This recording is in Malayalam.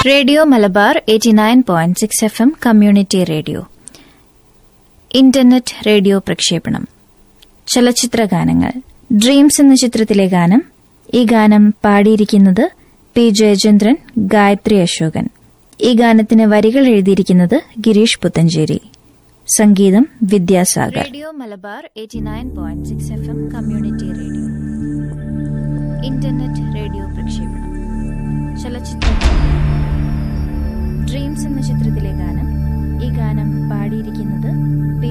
radio Malabar eighty nine point six F M community radio internet radio പ്രക്ഷേപണം ചലച്ചിത്ര ഗാനങ്ങൾ ഡ്രീംസ് എന്ന ചിത്രത്തിലെ ഗാനം ഈ ഗാനം പാടിയിരിക്കുന്നത് പി ജയചന്ദ്രൻ ഗായത്രി അശോകൻ ഈ ഗാനത്തിന് വരികൾ എഴുതിയിരിക്കുന്നത് ഗിരീഷ് പുത്തഞ്ചേരി സംഗീതം Vidyasagar radio Malabar eighty nine point six F M community radio internet radio പ്രക്ഷേപണം ചലച്ചിത്ര ഡ്രീംസ് എന്ന ചിത്രത്തിലെ ഗാനം ഈ ഗാനം പാടിയിരിക്കുന്നത് പി